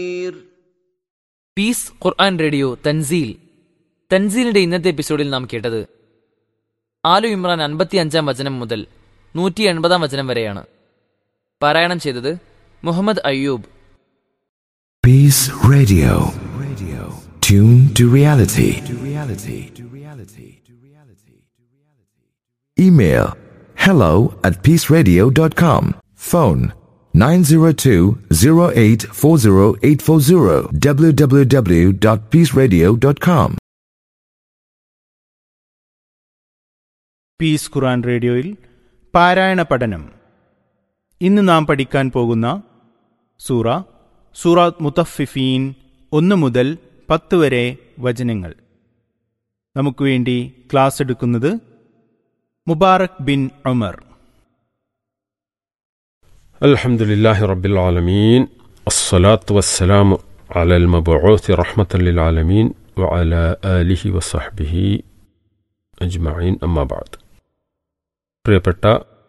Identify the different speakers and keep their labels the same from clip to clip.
Speaker 1: Piece ഖുർആൻ radio തൻസീൽ തൻസീലിന്റെ ഇന്നത്തെ എപ്പിസോഡിൽ നാം കേട്ടത് ആലു ഇമ്രാൻ അൻപത്തി അഞ്ചാം വചനം മുതൽ നൂറ്റി എൺപതാം വചനം വരെയാണ് പാരായണം ചെയ്തത് Muhammad Ayyub
Speaker 2: Peace Radio. Radio. Tune to reality. To reality. To reality. To reality. Email hello at peaceradio.com. Phone 902-0840840 www.peaceradio.com.
Speaker 3: Peace Quran റേഡിയോയിൽ പാരായണ പഠനം ഇന്ന് നാം പഠിക്കാൻ പോകുന്ന സൂറ സൂറാത്ത് മുത്തഫിഫീൻ ഒന്ന് മുതൽ പത്ത് വരെ വചനങ്ങൾ നമുക്ക് വേണ്ടി ക്ലാസ് എടുക്കുന്നത് മുബാറക് ബിൻ ഉമർ
Speaker 4: الحمد لله رب العالمين الصلاة والسلام على المبعوث رحمة للعالمين وعلى آله وصحبه أجمعين أما بعد പ്രിയപ്പെട്ട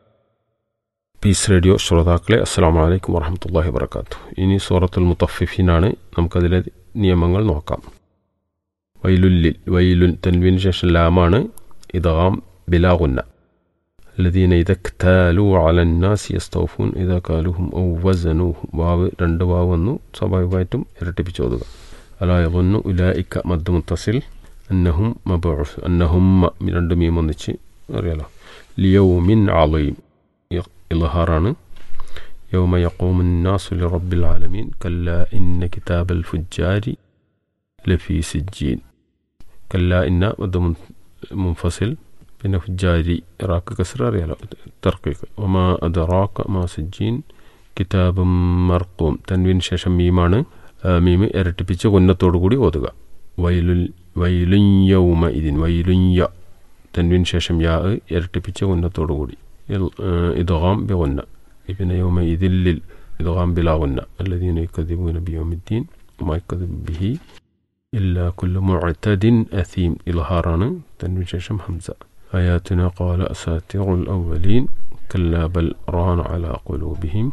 Speaker 4: പീസ് റേഡിയോ ശ്രോതാക്കളെ അസ്സാം വലൈക്കും വറഹമത്തല്ലാഹി വബർക്കാത്തു ഇനി സൂറത്തുൽ മുത്തഫിഫിനാണ് നമുക്കതിലെ നിയമങ്ങൾ നോക്കാം വൈലുല്ലിൽ വൈലുൻ തൻവിന് ശേഷം ലാമാണ് ഇതാം ബിലാഗുന്ന الذين إذا اكتالوا على الناس يستوفون إذا كالوهم أو وزنوهم വാവ് രണ്ട് വാവ് വന്നു സ്വാഭാവികമായിട്ടും ഇരട്ടിപ്പിച്ച് ഓതുക അലാ യظن ഉലായിക്ക മദ് മുത്തസിൽ അന്നഹും മബഉസ് അന്നഹും മ- രണ്ട് മീം ഒന്നിച്ച് അറിയാലോ ലിയൗമിൻ അളീം ഇൽഹാറാണ് يوم يقوم الناس لرب العالمين كلا إن كتاب الفجار لفي سجين كلا إن مد منفصل പിന്നെ ഫുജാരി ഇറാഖ് കസർ അറിയാലോ തർക്കീക്ക് ഒമാ അദറാക്ക മാ സിജീൻ കിതാബും മർക്കൂം തൻവിന് ശേഷം മീമാണ് ആ, മീം ഇരട്ടിപ്പിച്ച് കൊന്നത്തോടു കൂടി ഓതുക വൈലുൽ വൈലുഞ്ഞവുമ ഇതിൻ വൈലുഞ്ഞ തൻവിന് ശേഷം യാ ഇരട്ടിപ്പിച്ച് കൊന്നത്തോടു കൂടി ഇതാം ബി കൊന്ന പിന്നെ യൗമ ഇതില്ലിൽ ഇതാം ബിലാ കൊന്ന അല്ലദീന യുക്കദിബൂന ബിയോമിദ്ദീൻ വമാ യുക്കദിബു ബിഹി إلا كل معتد أثيم إلهاران تنوين شيشم همزة آياتنا قال أساطير الأولين كلا بل ران على قلوبهم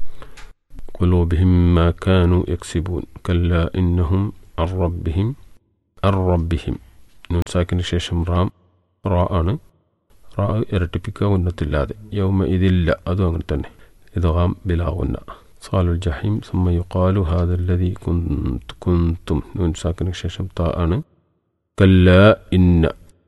Speaker 4: قلوبهم ما كانوا يكسبون كلا إنهم عن ربهم عن ربهم نون ساكن شيشم رام راء راء ഇരട്ടിപ്പിക്കുക ഉന്നത്തില്ലാതെ യൗമ ഇതില്ല അതും അങ്ങനെ തന്നെ ഇതാം ബിലാവുന്ന صال الجحيم ثم يقال هذا الذي كنت كنتم نون ساكن الشيشم طاء كلا إن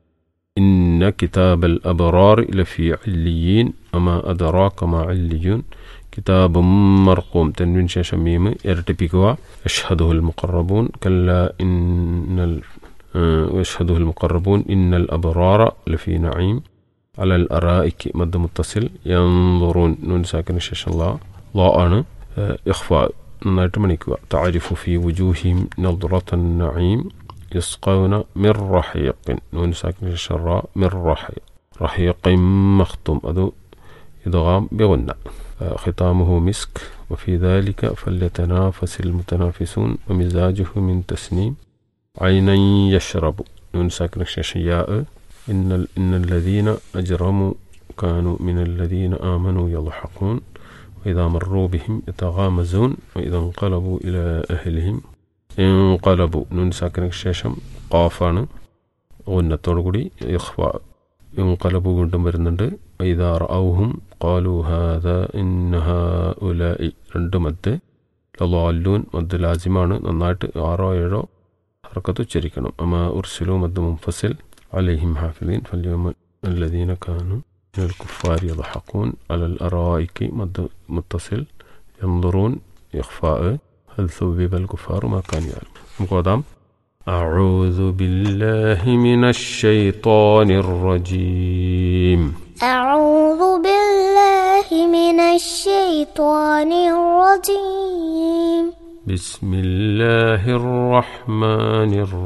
Speaker 4: إن كتاب الأبرار لفي عليين وما أدراك ما عليون كتاب مرقوم تنوين شيشم ميم يرتبكوا يشهده المقربون كلا إن ال... آه، ويشهده المقربون إن الأبرار لفي نعيم على الأرائك مد متصل ينظرون نون ساكن الشيشم الله الله أنا ഇഖ്ഫ നന്നായിട്ട് മണിക്കുക താരിഫു ഫി വുജൂഹിം നദ്റത്ത നഈം യസ്ഖൗന മിർ റഹീഖിൻ നൂൻ സാക്കിൻ ഷറ മിർ റഹീഖ് റഹീഖിൻ മഖ്തും അത് ഇദ്ഗാം ബിഗുന്ന ختامه مسك وفي ذلك فليتنافس المتنافسون ومزاجه من تسنيم عينا يشرب نون ساكن الشياء إن, ال- إن الذين أجرموا كانوا من الذين آمنوا يضحكون وإذا مروا بهم يتغامزون وإذا انقلبوا إلى أهلهم انقلبوا نون ساكن الشاشم قافان غنത്തോടു കൂടി ഇഖ്ഫ انقلبوا വീണ്ടും വരുന്നുണ്ട് وإذا رأوهم قالوا هذا إن هؤلاء രണ്ട് മദ് ലളാലൂൻ മദ് ലാസിമാണ് നന്നായിട്ട് ആറോ ഏഴോ ഹർക്കത്ത് ഉച്ചരിക്കണം അമാ ഉർസിലു മദ് മുൻഫസിൽ عليهم حافظين فاليوم الذين كانوا من الكفار يضحكون على الأرائك مد متصل ينظرون إخفاء هل ثوب الكفار ما كانوا يعلمون مقدام أعوذ بالله من الشيطان الرجيم
Speaker 5: أعوذ بالله من الشيطان الرجيم
Speaker 4: بسم الله الرحمن الرحيم